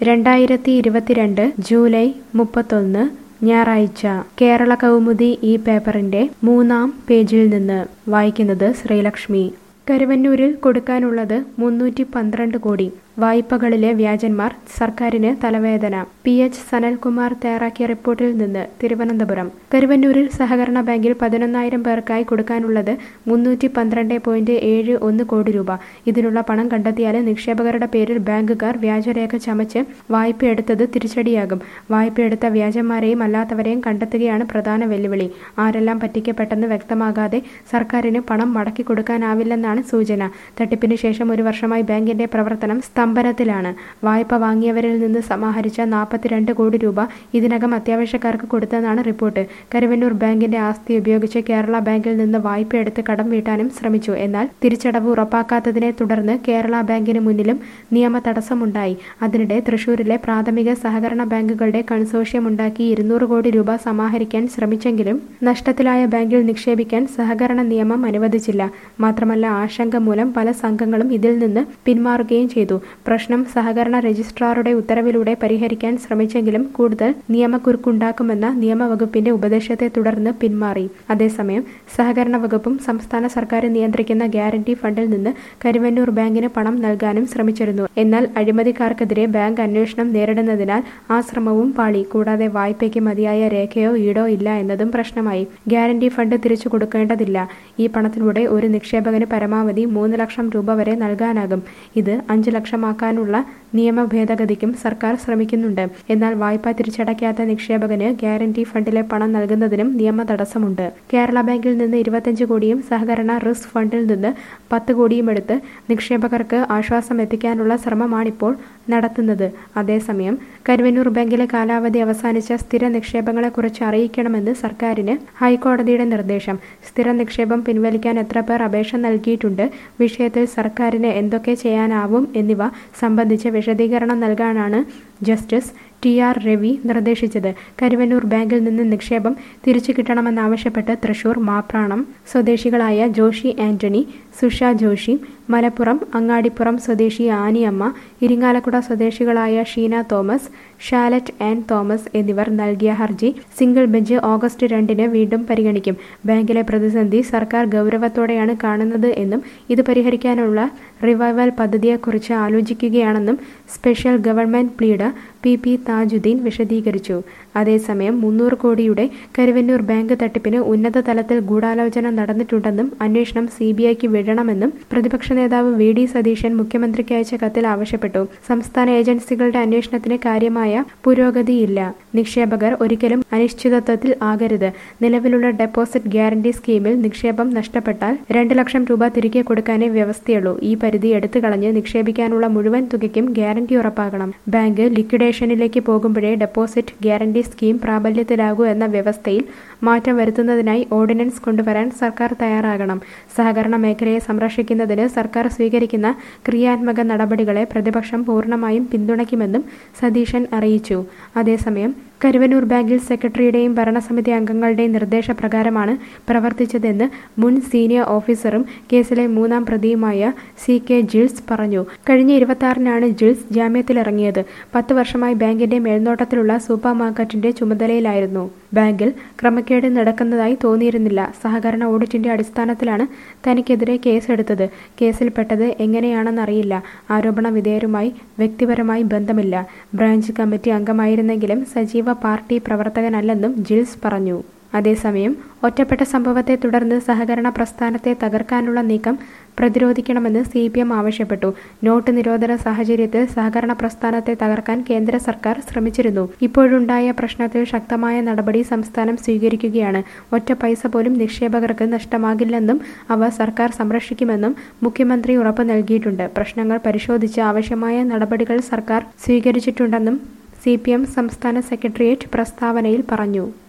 രണ്ടായിരത്തി ഇരുപത്തിരണ്ട് ജൂലൈ മുപ്പത്തൊന്ന് ഞായറാഴ്ച കേരള കൗമുദി ഈ പേപ്പറിന്റെ മൂന്നാം പേജിൽ നിന്ന് വായിക്കുന്നത് ശ്രീലക്ഷ്മി കരുവന്നൂരിൽ കൊടുക്കാനുള്ളത് മുന്നൂറ്റി പന്ത്രണ്ട് കോടി വായ്പകളിലെ വ്യാജന്മാർ സർക്കാരിന് തലവേദന പി എച്ച് സനൽകുമാർ തയ്യാറാക്കിയ റിപ്പോർട്ടിൽ നിന്ന് തിരുവനന്തപുരം കരുവന്നൂരിൽ സഹകരണ ബാങ്കിൽ പതിനൊന്നായിരം പേർക്കായി കൊടുക്കാനുള്ളത് മുന്നൂറ്റി പന്ത്രണ്ട് പോയിന്റ് ഏഴ് ഒന്ന് കോടി രൂപ ഇതിനുള്ള പണം കണ്ടെത്തിയാൽ നിക്ഷേപകരുടെ പേരിൽ ബാങ്കുകാർ വ്യാജരേഖ ചമച്ച് വായ്പയെടുത്തത് തിരിച്ചടിയാകും വായ്പയെടുത്ത വ്യാജന്മാരെയും അല്ലാത്തവരെയും കണ്ടെത്തുകയാണ് പ്രധാന വെല്ലുവിളി ആരെല്ലാം പറ്റിക്കപ്പെട്ടെന്ന് വ്യക്തമാകാതെ സർക്കാരിന് പണം മടക്കി കൊടുക്കാനാവില്ലെന്നാണ് സൂചന തട്ടിപ്പിന് ശേഷം ഒരു വർഷമായി ബാങ്കിന്റെ പ്രവർത്തനം സ്തംഭനത്തിലാണ് വായ്പ വാങ്ങിയവരിൽ നിന്ന് സമാഹരിച്ച നാൽപ്പത്തിരണ്ട് കോടി രൂപ ഇതിനകം അത്യാവശ്യക്കാർക്ക് കൊടുത്തെന്നാണ് റിപ്പോർട്ട് കരുവന്നൂർ ബാങ്കിന്റെ ആസ്തി ഉപയോഗിച്ച് കേരള ബാങ്കിൽ നിന്ന് വായ്പയെടുത്ത് കടം വീട്ടാനും ശ്രമിച്ചു എന്നാൽ തിരിച്ചടവ് ഉറപ്പാക്കാത്തതിനെ തുടർന്ന് കേരള ബാങ്കിന് മുന്നിലും നിയമ തടസ്സമുണ്ടായി അതിനിടെ തൃശൂരിലെ പ്രാഥമിക സഹകരണ ബാങ്കുകളുടെ കൺസോഷ്യം ഉണ്ടാക്കി ഇരുന്നൂറ് കോടി രൂപ സമാഹരിക്കാൻ ശ്രമിച്ചെങ്കിലും നഷ്ടത്തിലായ ബാങ്കിൽ നിക്ഷേപിക്കാൻ സഹകരണ നിയമം അനുവദിച്ചില്ല മാത്രമല്ല ആശങ്ക മൂലം പല സംഘങ്ങളും ഇതിൽ നിന്ന് പിന്മാറുകയും ചെയ്തു പ്രശ്നം സഹകരണ രജിസ്ട്രാറുടെ ഉത്തരവിലൂടെ പരിഹരിക്കാൻ ശ്രമിച്ചെങ്കിലും കൂടുതൽ നിയമക്കുരുക്കുണ്ടാക്കുമെന്ന നിയമവകുപ്പിന്റെ ഉപദേശത്തെ തുടർന്ന് പിന്മാറി അതേസമയം സഹകരണ വകുപ്പും സംസ്ഥാന സർക്കാർ നിയന്ത്രിക്കുന്ന ഗ്യാരണ്ടി ഫണ്ടിൽ നിന്ന് കരുവന്നൂർ ബാങ്കിന് പണം നൽകാനും ശ്രമിച്ചിരുന്നു എന്നാൽ അഴിമതിക്കാർക്കെതിരെ ബാങ്ക് അന്വേഷണം നേരിടുന്നതിനാൽ ആ ശ്രമവും പാളി കൂടാതെ വായ്പയ്ക്ക് മതിയായ രേഖയോ ഈടോ ഇല്ല എന്നതും പ്രശ്നമായി ഗ്യാരണ്ടി ഫണ്ട് തിരിച്ചു കൊടുക്കേണ്ടതില്ല ഈ പണത്തിലൂടെ ഒരു നിക്ഷേപകന് പരമാവധി മൂന്ന് ലക്ഷം രൂപ വരെ നൽകാനാകും ഇത് അഞ്ച് ലക്ഷമാക്കാനുള്ള നിയമ ഭേദഗതിക്കും സർക്കാർ ശ്രമിക്കുന്നുണ്ട് എന്നാൽ വായ്പ തിരിച്ചടയ്ക്കാത്ത നിക്ഷേപകന് ഗ്യാരണ്ടി ഫണ്ടിലെ പണം നൽകുന്നതിനും നിയമ തടസ്സമുണ്ട് കേരള ബാങ്കിൽ നിന്ന് ഇരുപത്തഞ്ച് കോടിയും സഹകരണ റിസ്ക് ഫണ്ടിൽ നിന്ന് പത്ത് കോടിയും എടുത്ത് നിക്ഷേപകർക്ക് ആശ്വാസം എത്തിക്കാനുള്ള ശ്രമമാണിപ്പോൾ നടത്തുന്നത് അതേസമയം കരുവന്നൂർ ബാങ്കിലെ കാലാവധി അവസാനിച്ച സ്ഥിര നിക്ഷേപങ്ങളെക്കുറിച്ച് അറിയിക്കണമെന്ന് സർക്കാരിന് ഹൈക്കോടതിയുടെ നിർദ്ദേശം സ്ഥിര നിക്ഷേപം പിൻവലിക്കാൻ എത്ര പേർ അപേക്ഷ നൽകിയിട്ടുണ്ട് വിഷയത്തിൽ സർക്കാരിന് എന്തൊക്കെ ചെയ്യാനാവും എന്നിവ സംബന്ധിച്ച് വിശദീകരണം നൽകാനാണ് ജസ്റ്റിസ് ടി ആർ രവി നിർദ്ദേശിച്ചത് കരുവന്നൂർ ബാങ്കിൽ നിന്ന് നിക്ഷേപം തിരിച്ചു കിട്ടണമെന്നാവശ്യപ്പെട്ട് തൃശൂർ മാപ്രാണം സ്വദേശികളായ ജോഷി ആന്റണി സുഷ ജോഷി മലപ്പുറം അങ്ങാടിപ്പുറം സ്വദേശി ആനിയമ്മ ഇരിങ്ങാലക്കുട സ്വദേശികളായ ഷീന തോമസ് ഷാലറ്റ് ആൻ തോമസ് എന്നിവർ നൽകിയ ഹർജി സിംഗിൾ ബെഞ്ച് ഓഗസ്റ്റ് രണ്ടിന് വീണ്ടും പരിഗണിക്കും ബാങ്കിലെ പ്രതിസന്ധി സർക്കാർ ഗൗരവത്തോടെയാണ് കാണുന്നത് എന്നും ഇത് പരിഹരിക്കാനുള്ള റിവൈവൽ പദ്ധതിയെക്കുറിച്ച് ആലോചിക്കുകയാണെന്നും special government pleader P P Thajuddeen വിശദീകരിച്ചു അതേസമയം മുന്നൂറ് കോടിയുടെ കരുവന്നൂർ ബാങ്ക് തട്ടിപ്പിന് ഉന്നത തലത്തിൽ ഗൂഢാലോചന നടന്നിട്ടുണ്ടെന്നും അന്വേഷണം സി ബി ഐക്ക് വിടണമെന്നും പ്രതിപക്ഷ നേതാവ് വി ഡി സതീശൻ മുഖ്യമന്ത്രിക്ക് അയച്ച കത്തിൽ ആവശ്യപ്പെട്ടു സംസ്ഥാന ഏജൻസികളുടെ അന്വേഷണത്തിന് കാര്യമായ പുരോഗതിയില്ല നിക്ഷേപകർ ഒരിക്കലും അനിശ്ചിതത്വത്തിൽ ആകരുത് നിലവിലുള്ള ഡെപ്പോസിറ്റ് ഗ്യാരണ്ടി സ്കീമിൽ നിക്ഷേപം നഷ്ടപ്പെട്ടാൽ രണ്ട് ലക്ഷം രൂപ തിരികെ കൊടുക്കാനേ വ്യവസ്ഥയുള്ളൂ ഈ പരിധി എടുത്തു കളഞ്ഞ് നിക്ഷേപിക്കാനുള്ള മുഴുവൻ തുകയ്ക്കും ഗ്യാരണ്ടി ഉറപ്പാക്കണം ബാങ്ക് ലിക്വിഡേഷനിലേക്ക് പോകുമ്പോഴേ ഡെപ്പോസിറ്റ് ഗ്യാരണ്ടി സ്കീം പ്രാബല്യത്തിലാകൂ എന്ന വ്യവസ്ഥയിൽ മാറ്റം വരുത്തുന്നതിനായി ഓർഡിനൻസ് കൊണ്ടുവരാൻ സർക്കാർ തയ്യാറാകണം സഹകരണ മേഖലയെ സംരക്ഷിക്കുന്നതിന് സർക്കാർ സ്വീകരിക്കുന്ന ക്രിയാത്മക നടപടികളെ പ്രതിപക്ഷം പൂർണ്ണമായും പിന്തുണയ്ക്കുമെന്നും സതീശൻ അറിയിച്ചു അതേസമയം കരുവന്നൂർ ബാങ്കിൽ സെക്രട്ടറിയുടെയും ഭരണസമിതി അംഗങ്ങളുടെയും നിർദ്ദേശപ്രകാരമാണ് പ്രവർത്തിച്ചതെന്ന് മുൻ സീനിയർ ഓഫീസറും കേസിലെ മൂന്നാം പ്രതിയുമായ സി കെ ജിൽസ് പറഞ്ഞു കഴിഞ്ഞ ഇരുപത്തിയാറിനാണ് ജിൽസ് ജാമ്യത്തിലിറങ്ങിയത് പത്ത് വർഷമായി ബാങ്കിന്റെ മേൽനോട്ടത്തിലുള്ള സൂപ്പർ മാർക്കറ്റിന്റെ ചുമതലയിലായിരുന്നു ബാങ്കിൽ ക്രമക്കേട് നടക്കുന്നതായി തോന്നിയിരുന്നില്ല സഹകരണ ഓഡിറ്റിന്റെ അടിസ്ഥാനത്തിലാണ് തനിക്കെതിരെ കേസെടുത്തത് കേസിൽപ്പെട്ടത് എങ്ങനെയാണെന്നറിയില്ല ആരോപണ വിധേയരുമായി വ്യക്തിപരമായി ബന്ധമില്ല ബ്രാഞ്ച് കമ്മിറ്റി അംഗമായിരുന്നെങ്കിലും സജീവ പാർട്ടി പ്രവർത്തകനല്ലെന്നും ജിൽസ് പറഞ്ഞു അതേസമയം ഒറ്റപ്പെട്ട സംഭവത്തെ തുടർന്ന് സഹകരണ പ്രസ്ഥാനത്തെ തകർക്കാനുള്ള നീക്കം പ്രതിരോധിക്കണമെന്ന് സി പി എം ആവശ്യപ്പെട്ടു നോട്ട് നിരോധന സാഹചര്യത്തിൽ സഹകരണ പ്രസ്ഥാനത്തെ തകർക്കാൻ കേന്ദ്ര സർക്കാർ ശ്രമിച്ചിരുന്നു ഇപ്പോഴുണ്ടായ പ്രശ്നത്തിൽ ശക്തമായ നടപടി സംസ്ഥാനം സ്വീകരിക്കുകയാണ് ഒറ്റ പൈസ പോലും നിക്ഷേപകർക്ക് നഷ്ടമാകില്ലെന്നും അവ സർക്കാർ സംരക്ഷിക്കുമെന്നും മുഖ്യമന്ത്രി ഉറപ്പു നൽകിയിട്ടുണ്ട് പ്രശ്നങ്ങൾ പരിശോധിച്ച് ആവശ്യമായ നടപടികൾ സർക്കാർ സ്വീകരിച്ചിട്ടുണ്ടെന്നും സി സംസ്ഥാന സെക്രട്ടേറിയറ്റ് പ്രസ്താവനയിൽ പറഞ്ഞു